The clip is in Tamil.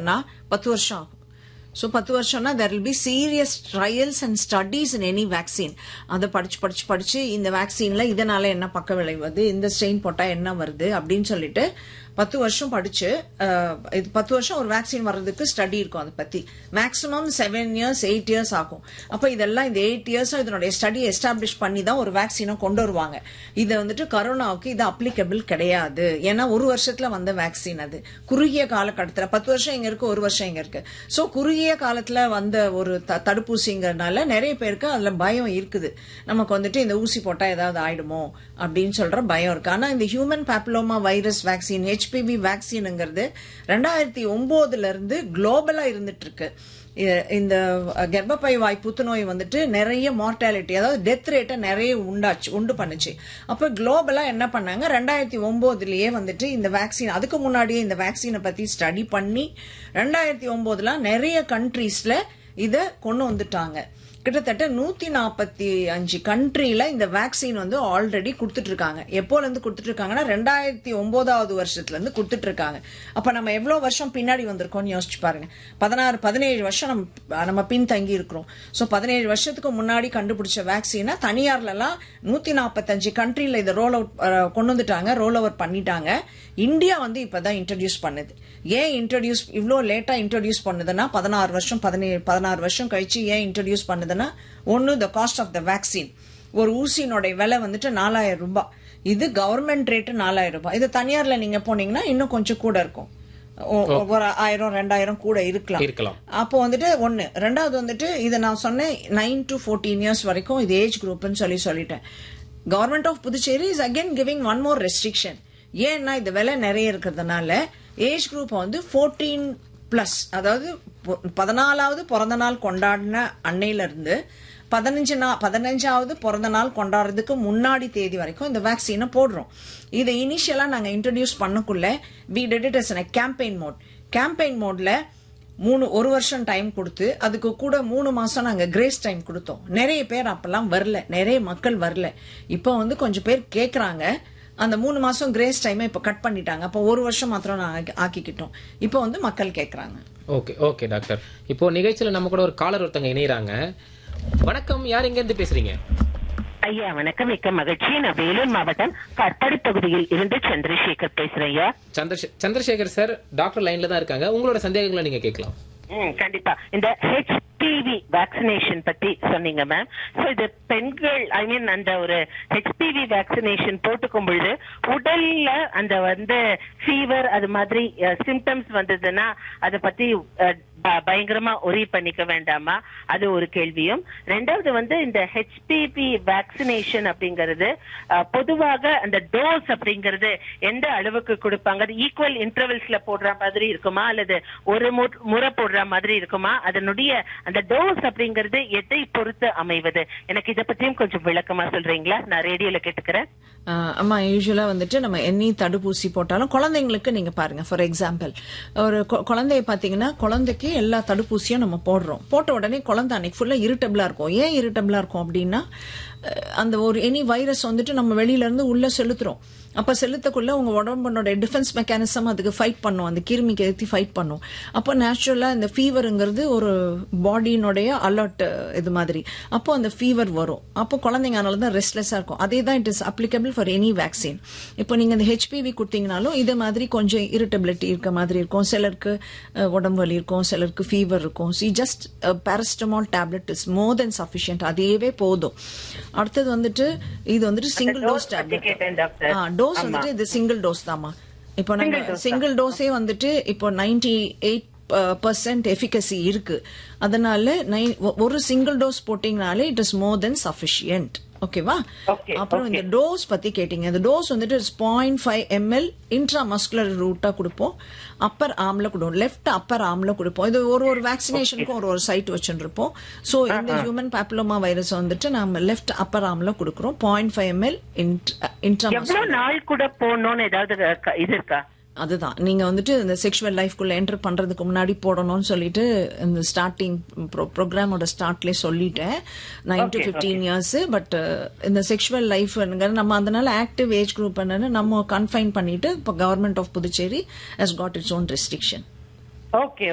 பண்ணணும்னா பத்து வருஷம் ஆகும் ஸோ பத்து வருஷம்னா there will be serious trials and studies in any vaccine அதை படிச்சு படிச்சு படிச்சு இந்த வேக்சின்ல இதனால என்ன பக்க விளைவது இந்த ஸ்ட்ரெயின் போட்டா என்ன வருது அப்படின்னு சொல்லிட்டு பத்து வருஷம் படிச்சு அஹ், இது பத்து வருஷம் ஒரு வேக்சின் வர்றதுக்கு ஸ்டடி இருக்கும் அதை பத்தி maximum seven years eight years ஆகும் அப்போ இதெல்லாம் இந்த எயிட் இயர்ஸும் இதனுடைய ஸ்டடி எஸ்டாப்ளிஷ் பண்ணி தான் ஒரு வேக்சினை கொண்டு வருவாங்க இது வந்துட்டு கரோனாவுக்கு இது அப்ளிகபிள் கிடையாது ஏன்னா ஒரு வருஷத்துல வந்த வேக்சின் அது குறுகிய காலகட்டத்தில் பத்து வருஷம் இங்க இருக்கு ஒரு வருஷம் இங்க இருக்கு ஸோ குறுகிய காலத்துல வந்த ஒரு த- தடுப்பூசிங்கிறதுனால நிறைய பேருக்கு அதுல பயம் இருக்குது நமக்கு வந்துட்டு இந்த ஊசி போட்டா ஏதாவது ஆயிடுமோ அப்படின்னு சொல்ற பயம் இருக்கு ஆனா இந்த human papilloma virus vaccine HPV வேக்சின்ங்கிறது ரெண்டாயிரத்தி ஒன்பதுல இருந்து குளோபலா இருந்துட்டு இருக்கு இ- இந்த கர்ப்பப்பை வாய் புத்துநோய் வந்துட்டு நிறைய மார்டாலிட்டி அதாவது டெத் ரேட்டை நிறைய உண்டாச்சு உண்டு பண்ணுச்சு அப்ப குளோபலா என்ன பண்ணாங்க ரெண்டாயிரத்தி ஒன்பதுலயே வந்துட்டு இந்த வேக்சின் அதுக்கு முன்னாடியே இந்த வேக்சினை பத்தி ஸ்டடி பண்ணி ரெண்டாயிரத்தி ஒன்பதுல நிறைய கண்ட்ரீஸ்ல இத கொண்டு வந்துட்டாங்க கிட்டத்தட்ட நூத்தி நாற்பத்தி அஞ்சு கண்ட்ரில இந்த வேக்சின் வந்து ஆல்ரெடி கொடுத்துட்டு இருக்காங்க எப்போல இருந்து கொடுத்துட்டு இருக்காங்கன்னா ரெண்டாயிரத்தி ஒன்பதாவது வருஷத்துல இருந்து கொடுத்துட்டு இருக்காங்க அப்ப நம்ம எவ்வளவு வருஷம் பின்னாடி வந்திருக்கோம்னு யோசிச்சு பாருங்க பதினாறு பதினேழு வருஷம் நம்ம நம்ம பின் தங்கி இருக்கிறோம் ஸோ பதினேழு வருஷத்துக்கு முன்னாடி கண்டுபிடிச்ச வேக்சினை தனியார்ல எல்லாம் நூத்தி நாற்பத்தஞ்சு கண்ட்ரில இதை ரோல் அவுட் கொண்டு வந்துட்டாங்க ரோல் ஓவர் பண்ணிட்டாங்க இந்தியா வந்து இப்பதான் இன்ட்ரடியூஸ் பண்ணுது ஏன் இன்ட்ரடியூஸ் இவ்வளோ லேட்டா இன்ட்ரடியூஸ் பண்ணுதுன்னா பதினாறு வருஷம் பதினேழு பதினாறு வருஷம் கழிச்சு ஏன் இன்ட்ரடியூஸ் பண்ணுதுன்னா ஒன்னு the cost of the vaccine ஒரு ஊசியினுடைய விலை வந்துட்டு நாலாயிரம் ரூபாய் இது கவர்மெண்ட் ரேட்டு நாலாயிரம் ரூபாய் இது தனியார்ல நீங்க போனீங்கன்னா இன்னும் கொஞ்சம் கூட இருக்கும் ஒ- ஒரு ஆயிரம் ரெண்டாயிரம் கூட இருக்கலாம் இருக்கலாம் அப்போ வந்துட்டு ஒன்னு ரெண்டாவது வந்துட்டு இதை நான் சொன்னேன் நைன் டு ஃபோர்டீன் இயர்ஸ் வரைக்கும் இது ஏஜ் குரூப்னு சொல்லி சொல்லிட்டேன் government of Puducherry is again giving one more restriction ஏன்னா இந்த விலை நிறைய இருக்கிறதுனால ஏஜ் குரூப் வந்து ஃபோர்டீன் பிளஸ் அதாவது பொ- பதினாலாவது பிறந்த நாள் கொண்டாடின அன்னையில இருந்து பதினஞ்சு நா பதினஞ்சாவது பிறந்த நாள் கொண்டாடுறதுக்கு முன்னாடி தேதி வரைக்கும் இந்த வேக்சினை போடுறோம் இதை இனிஷியலா நாங்க இன்ட்ரடியூஸ் பண்ணக்குள்ள we did it as campaign mode campaign மோட்ல மூணு ஒரு வருஷம் டைம் கொடுத்து அதுக்கு கூட மூணு மாசம் நாங்க கிரேஸ் டைம் கொடுத்தோம் நிறைய பேர் அப்பெல்லாம் வரல நிறைய மக்கள் வரல இப்போ வந்து கொஞ்சம் பேர் கேக்குறாங்க அந்த மூணு மாசம் கிரேஸ் டைமை இப்ப கட் பண்ணிட்டாங்க அப்போ ஒரு வருஷம் மாத்திரம் நாங்க ஆக்கிக்கிட்டோம் இப்போ வந்து மக்கள் கேக்குறாங்க ஓகே ஓகே டாக்டர் இப்போ நிகழ்ச்சியில நம்ம கூட ஒரு காலர் ஒருத்தங்க இணையறாங்க வணக்கம் யார் எங்க இருந்து பேசுறீங்க ஐயா வணக்கம் மிக்க மகிழ்ச்சி நான் வேலூர் மாவட்டம் கற்படி பகுதியில் இருந்து சந்திரசேகர் பேசுறேன் ஐயா சந்திரசே சந்திரசேகர் சார் டாக்டர் லைன்ல தான் இருக்காங்க உங்களோட சந்தேகங்களை நீங்க கேட்கலாம் ம், கண்டிப்பா இந்த ஹெச்பிவி வேக்சினேஷன் பத்தி சொன்னீங்க மேம் சோ இது பெண்கள் ஐ மீன் அந்த ஒரு ஹெச்பிவி வேக்சினேஷன் போட்டுக்கும் பொழுது உடல்ல அந்த வந்து ஃபீவர் அது மாதிரி சிம்டம்ஸ் வந்ததுன்னா அதை பத்தி அஹ், ப- பயங்கரமா ஒரி பண்ணிக்க வேண்டாமா அது ஒரு கேள்வியும் ரெண்டாவது வந்து இந்த ஹெச்பிவி வேக்சினேஷன் அப்படிங்கிறது அஹ், பொதுவாக அந்த டோஸ் அப்படிங்கிறது எந்த அளவுக்கு கொடுப்பாங்க அது ஈக்குவல் இன்டர்வல்ஸ்ல போடுற மாதிரி இருக்குமா அல்லது ஒரு மு- முறை போடுற மாதிரி இருக்குமா அதனுடைய அந்த டோஸ் அப்படிங்கிறது எதை பொறுத்து அமைவது எனக்கு இத பத்தியும் கொஞ்சம் விளக்கமா சொல்றீங்களா நான் ரேடியோல கேட்டுக்கிறேன் ஆஹ் ஆமா யூஸ்வலா வந்துட்டு நம்ம எண்ணி தடுப்பூசி போட்டாலும் குழந்தைங்களுக்கு நீங்க பாருங்க ஃபார் எக்ஸாம்பிள் ஒரு கொ- குழந்தைய பாத்தீங்கன்னா குழந்தைக்கு எல்லா தடுப்பூசியும் நம்ம போடுறோம் போட்ட உடனே குழந்தை அன்னைக்கு ஃபுல்லா இருட்டபிளா இருக்கும் ஏன் இருட்டபிளா இருக்கும் அப்படின்னா அஹ் அந்த ஒரு எனி வைரஸ் வந்துட்டு நம்ம வெளியில இருந்து உள்ள செலுத்துறோம் அப்ப செலுத்தக்குள்ள உங்க உடம்புனோட டிஃபென்ஸ் மெக்கானிசம் அதுக்கு ஃபைட் பண்ணும் அந்த கிருமிக்கு எதிர்த்து ஃபைட் பண்ணும் அப்போ நேச்சுரலா இந்த ஃபீவருங்கிறது ஒரு பாடியினுடைய அலர்ட் இது மாதிரி அப்போ அந்த ஃபீவர் வரும் அப்போ குழந்தைங்க அதனால தான் ரெஸ்ட்லெஸ்ஸா இருக்கும் அதே தான் it is applicable for any vaccine இப்போ நீங்க இந்த ஹெச்பிவி கொடுத்தீங்கனாலும் இதே மாதிரி கொஞ்சம் இரிட்டபிலிட்டி இருக்க மாதிரி இருக்கும் சிலருக்கு அஹ், உடம்பு வலி இருக்கும் சிலருக்கு ஃபீவர் இருக்கும் சி just paracetamol tablet is more than sufficient அதேவே போதும் அடுத்தது வந்துட்டு இது வந்துட்டு சிங்கிள் dose டோஸ் பத்தி டேப்லெட் கேட்டேன் டாக்டர். டோஸ் வந்துட்டு இது சிங்கிள் டோஸ் தாமா இப்போ நம்ம சிங்கிள் டோஸே வந்துட்டு இப்போ நைன்டி எயிட் பர்சன்ட் எஃபிகசி இருக்கு அதனால nine- ஒ- ஒரு சிங்கிள் டோஸ் போட்டீங்கனாலே it is more than sufficient ஓகேவா Okay, அப்புறம் இந்த டோஸ் பத்தி கேட்டீங்க இந்த டோஸ் வந்துட்டு point five ML intramuscular ரூட்டா கொடுப்போம் அப்பர் ஆம்ல கொடுப்போம் லெஃப்ட் அப்பர் ஆம்ல கொடுப்போம் இது ஒரு ஒரு வேக்சினேஷனுக்கும் ஒரு ஒரு சைட் வச்சுருப்போம் ஸோ இந்த ஹியூமன் பாப்புலோமா வைரஸ் வந்துட்டு நம்ம லெஃப்ட் அப்பர் ஆம்ல கொடுக்குறோம் பாயிண்ட் ஃபைவ் எம்எல் இன்ட்ரா எவ்வளவு நாள் கூட போகணும்னு ஏதாவது க- இது இருக்கா அதுதான் நீங்க வந்துட்டு இந்த செக்ஷுவல் லைஃப்குள்ள என்டர் பண்றதுக்கு முன்னாடி போடணும்னு சொல்லிட்டு இந்த ஸ்டார்டிங் ப்ரோக்ராமோட ஸ்டார்ட்லேயே சொல்லிட்டேன் nine to fifteen years but இந்த செக்ஷுவல் லைஃப் நம்ம அதனால ஆக்டிவ் ஏஜ் குரூப் என்னன்னு நம்ம கன்ஃபைன் பண்ணிட்டு இப்போ government of Puducherry has got its own restriction okay